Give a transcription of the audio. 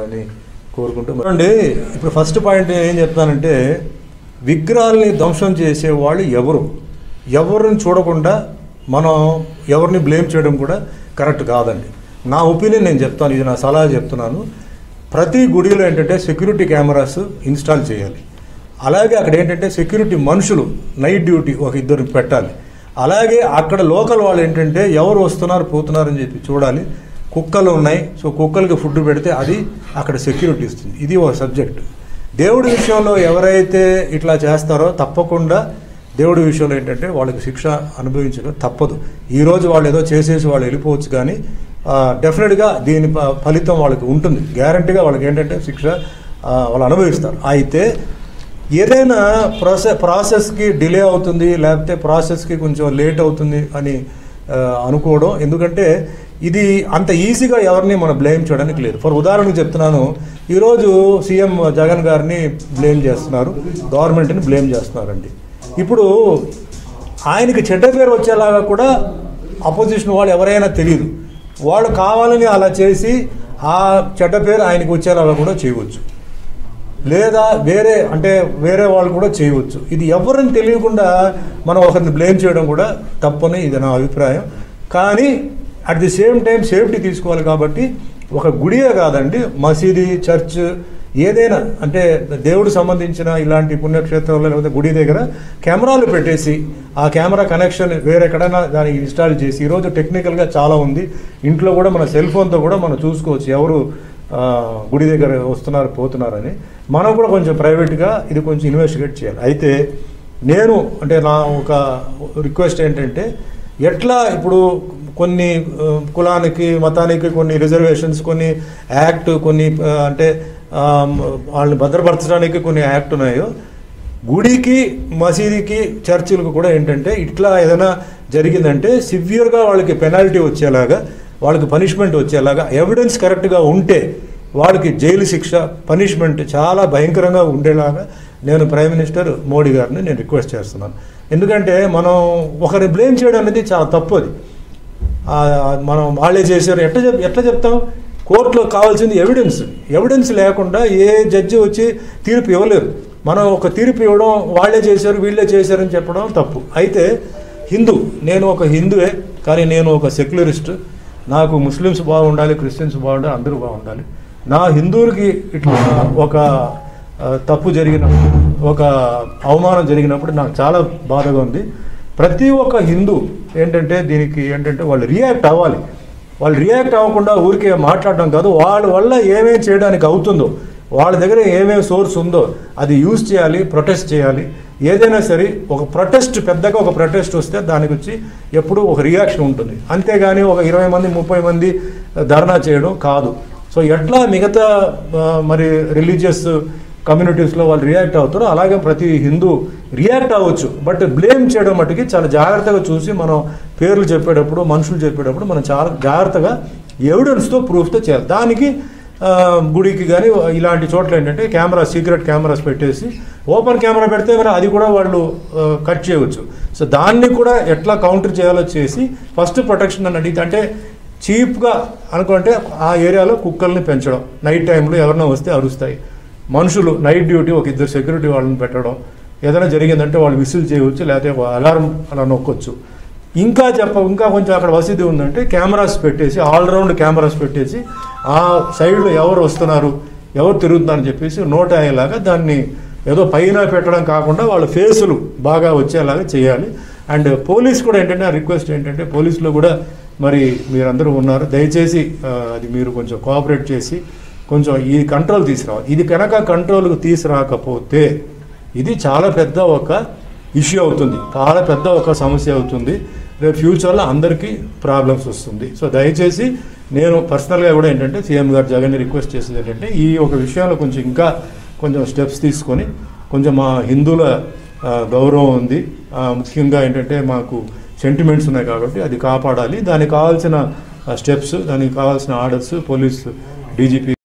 చేయాలని కోరుకుంటూ అండి ఇప్పుడు ఫస్ట్ పాయింట్ ఏం చెప్తానంటే విగ్రహాలని ధ్వంసం చేసే వాళ్ళు ఎవరు ఎవరిని చూడకుండా మనం ఎవరిని బ్లేమ్ చేయడం కూడా కరెక్ట్ కాదండి నా ఒపీనియన్ నేను చెప్తాను ఇది నా సలహా చెప్తున్నాను ప్రతి గుడిలో ఏంటంటే సెక్యూరిటీ కెమెరాస్ ఇన్స్టాల్ చేయాలి అలాగే అక్కడ ఏంటంటే సెక్యూరిటీ మనుషులు నైట్ డ్యూటీ ఒక ఇద్దరు పెట్టాలి అలాగే అక్కడ లోకల్ వాళ్ళు ఏంటంటే ఎవరు వస్తున్నారు పోతున్నారు అని చెప్పి చూడాలి కుక్కలు ఉన్నాయి సో కుక్కలకి ఫుడ్ పెడితే అది అక్కడ సెక్యూరిటీ ఇస్తుంది ఇది ఒక సబ్జెక్ట్ దేవుడి విషయంలో ఎవరైతే ఇట్లా చేస్తారో తప్పకుండా దేవుడి విషయంలో ఏంటంటే వాళ్ళకి శిక్ష అనుభవించడం తప్పదు ఈరోజు వాళ్ళు ఏదో చేసేసి వాళ్ళు వెళ్ళిపోవచ్చు కానీ డెఫినెట్గా దీని ప- ఫలితం వాళ్ళకి ఉంటుంది గ్యారంటీగా వాళ్ళకి ఏంటంటే శిక్ష ఆ, వాళ్ళు అనుభవిస్తారు అయితే ఏదైనా ప్రాసెస్ ప్రాసెస్కి డిలే అవుతుంది లేకపోతే ప్రాసెస్కి కొంచెం లేట్ అవుతుంది అని ఆ, అనుకోవడం ఎందుకంటే ఇది అంత ఈజీగా ఎవరిని మనం బ్లేమ్ చేయడానికి లేదు ఫర్ ఉదాహరణకు చెప్తున్నాను ఈరోజు సీఎం జగన్ గారిని బ్లేమ్ చేస్తున్నారు గవర్నమెంట్ని బ్లేమ్ చేస్తున్నారండి ఇప్పుడు ఆయనకి చెడ్డ పేరు వచ్చేలాగా కూడా అపోజిషన్ వాళ్ళు ఎవరైనా తెలియదు వాళ్ళు కావాలని అలా చేసి ఆ చెడ్డ పేరు ఆయనకి వచ్చేలాగా కూడా చేయవచ్చు లేదా వేరే అంటే వేరే వాళ్ళు కూడా చేయవచ్చు ఇది ఎవరిని తెలియకుండా మనం ఒకరిని బ్లేమ్ చేయడం కూడా తప్పని ఇది నా అభిప్రాయం కానీ at the same time safety తీసుకోవాలి కాబట్టి ఒక గుడియే కాదండి మసీది చర్చ్ ఏదైనా అంటే దేవుడు సంబంధించిన ఇలాంటి పుణ్యక్షేత్రాల్లో లేకపోతే గుడి దగ్గర కెమెరాలు పెట్టేసి ఆ కెమెరా కనెక్షన్ వేరెక్కడైనా దానికి ఇన్స్టాల్ చేసి ఈరోజు టెక్నికల్గా చాలా ఉంది ఇంట్లో కూడా మన సెల్ ఫోన్తో కూడా మనం చూసుకోవచ్చు ఎవరు ఆ, గుడి దగ్గర వస్తున్నారు పోతున్నారని మనం కూడా కొంచెం ప్రైవేట్గా ఇది కొంచెం ఇన్వెస్టిగేట్ చేయాలి అయితే నేను అంటే నా ఒక రిక్వెస్ట్ ఏంటంటే ఎట్లా ఇప్పుడు కొన్ని ఆ, కులానికి మతానికి కొన్ని రిజర్వేషన్స్ కొన్ని యాక్ట్ కొన్ని ఆ, అంటే ఆ, వాళ్ళని భద్రపరచడానికి కొన్ని యాక్ట్ ఉన్నాయో గుడికి మసీదుకి చర్చిలకు కూడా ఏంటంటే ఇట్లా ఏదైనా జరిగిందంటే సివియర్గా వాళ్ళకి పెనాల్టీ వచ్చేలాగా వాళ్ళకి పనిష్మెంట్ వచ్చేలాగా ఎవిడెన్స్ కరెక్ట్గా ఉంటే వాళ్ళకి జైలు శిక్ష పనిష్మెంట్ చాలా భయంకరంగా ఉండేలాగా నేను ప్రైమ్ మినిస్టర్ మోడీ గారిని నేను రిక్వెస్ట్ చేస్తున్నాను ఎందుకంటే మనం ఒకరిని బ్లేమ్ చేయడం అనేది చాలా తప్పు అది ఆ, మనం వాళ్ళే చేశారు ఎట్లా చెప్ ఎట్లా చెప్తాం కోర్టులో కావాల్సింది ఎవిడెన్స్ ఎవిడెన్స్ లేకుండా ఏ జడ్జి వచ్చి తీర్పు ఇవ్వలేరు మనం ఒక తీర్పు ఇవ్వడం వాళ్ళే చేశారు వీళ్ళే చేశారని చెప్పడం తప్పు అయితే హిందూ నేను ఒక హిందువే కానీ నేను ఒక సెక్యులరిస్ట్ నాకు ముస్లిమ్స్ బాగుండాలి క్రిస్టియన్స్ బాగుండాలి అందరూ బాగుండాలి నా హిందువులకి ఇట్లా ఒక ఆ, తప్పు జరిగినప్పుడు ఒక అవమానం జరిగినప్పుడు నాకు చాలా బాధగా ఉంది ప్రతి ఒక్క హిందూ ఏంటంటే దీనికి ఏంటంటే వాళ్ళు రియాక్ట్ అవ్వాలి వాళ్ళు రియాక్ట్ అవ్వకుండా ఊరికే మాట్లాడడం కాదు వాళ్ళ వల్ల ఏమేం చేయడానికి అవుతుందో వాళ్ళ దగ్గర ఏమేమి సోర్స్ ఉందో అది యూజ్ చేయాలి ప్రొటెస్ట్ చేయాలి ఏదైనా సరే ఒక ప్రొటెస్ట్ పెద్దగా ఒక ప్రొటెస్ట్ వస్తే దానికి వచ్చి ఎప్పుడు ఒక రియాక్షన్ ఉంటుంది అంతేగాని ఒక ఇరవై మంది ముప్పై మంది ధర్నా చేయడం కాదు సో ఎట్లా మిగతా ఆ, మరి రిలీజియస్ కమ్యూనిటీస్లో వాళ్ళు రియాక్ట్ అవుతారో అలాగే ప్రతి హిందూ రియాక్ట్ అవ్వచ్చు బట్ బ్లేమ్ చేయడం మట్టుకి చాలా జాగ్రత్తగా చూసి మనం పేర్లు చెప్పేటప్పుడు మనుషులు చెప్పేటప్పుడు మనం చాలా జాగ్రత్తగా ఎవిడెన్స్తో ప్రూఫ్తో చేయాలి దానికి ఆ, గుడికి కానీ ఇలాంటి చోట్ల ఏంటంటే కెమెరా సీక్రెట్ కెమెరాస్ పెట్టేసి ఓపెన్ కెమెరా పెడితే మరి అది కూడా వాళ్ళు ఆ, కట్ చేయవచ్చు సో దాన్ని కూడా ఎట్లా కౌంటర్ చేయాలో చేసి ఫస్ట్ ప్రొటెక్షన్ అని అడిగితే అంటే చీప్గా అనుకుంటే ఆ ఏరియాలో కుక్కల్ని పెంచడం నైట్ టైంలో ఎవరైనా వస్తే అరుస్తాయి మనుషులు నైట్ డ్యూటీ ఒక ఇద్దరు సెక్యూరిటీ వాళ్ళని పెట్టడం ఏదైనా జరిగిందంటే వాళ్ళు విసిల్ చేయవచ్చు లేకపోతే అలారం అలా నొక్కొచ్చు ఇంకా చెప్ప ఇంకా కొంచెం అక్కడ వసతి ఉందంటే కెమెరాస్ పెట్టేసి ఆల్రౌండ్ కెమెరాస్ పెట్టేసి ఆ సైడ్లో ఎవరు వస్తున్నారు ఎవరు తిరుగుతున్నారని చెప్పేసి నోట్ అయ్యేలాగా దాన్ని ఏదో పైన పెట్టడం కాకుండా వాళ్ళ ఫేసులు బాగా వచ్చేలాగా చేయాలి అండ్ పోలీస్ కూడా ఏంటంటే రిక్వెస్ట్ ఏంటంటే పోలీసులో కూడా మరి మీరందరూ ఉన్నారు దయచేసి ఆ, అది మీరు కొంచెం కోఆపరేట్ చేసి కొంచెం ఈ కంట్రోల్ తీసుకురావాలి ఇది కనుక కంట్రోల్కి తీసుకురాకపోతే ఇది చాలా పెద్ద ఒక ఇష్యూ అవుతుంది చాలా పెద్ద ఒక సమస్య అవుతుంది రేపు ఫ్యూచర్లో అందరికీ ప్రాబ్లమ్స్ వస్తుంది సో దయచేసి నేను పర్సనల్గా కూడా ఏంటంటే సీఎం గారు జగన్ని రిక్వెస్ట్ చేసేది ఏంటంటే ఈ ఒక విషయంలో కొంచెం ఇంకా కొంచెం స్టెప్స్ తీసుకొని కొంచెం మా హిందువుల ఆ, గౌరవం ఉంది ఆ, ముఖ్యంగా ఏంటంటే మాకు సెంటిమెంట్స్ ఉన్నాయి కాబట్టి అది కాపాడాలి దానికి కావాల్సిన స్టెప్స్ దానికి కావాల్సిన ఆర్డర్స్ పోలీస్ డీజీపీ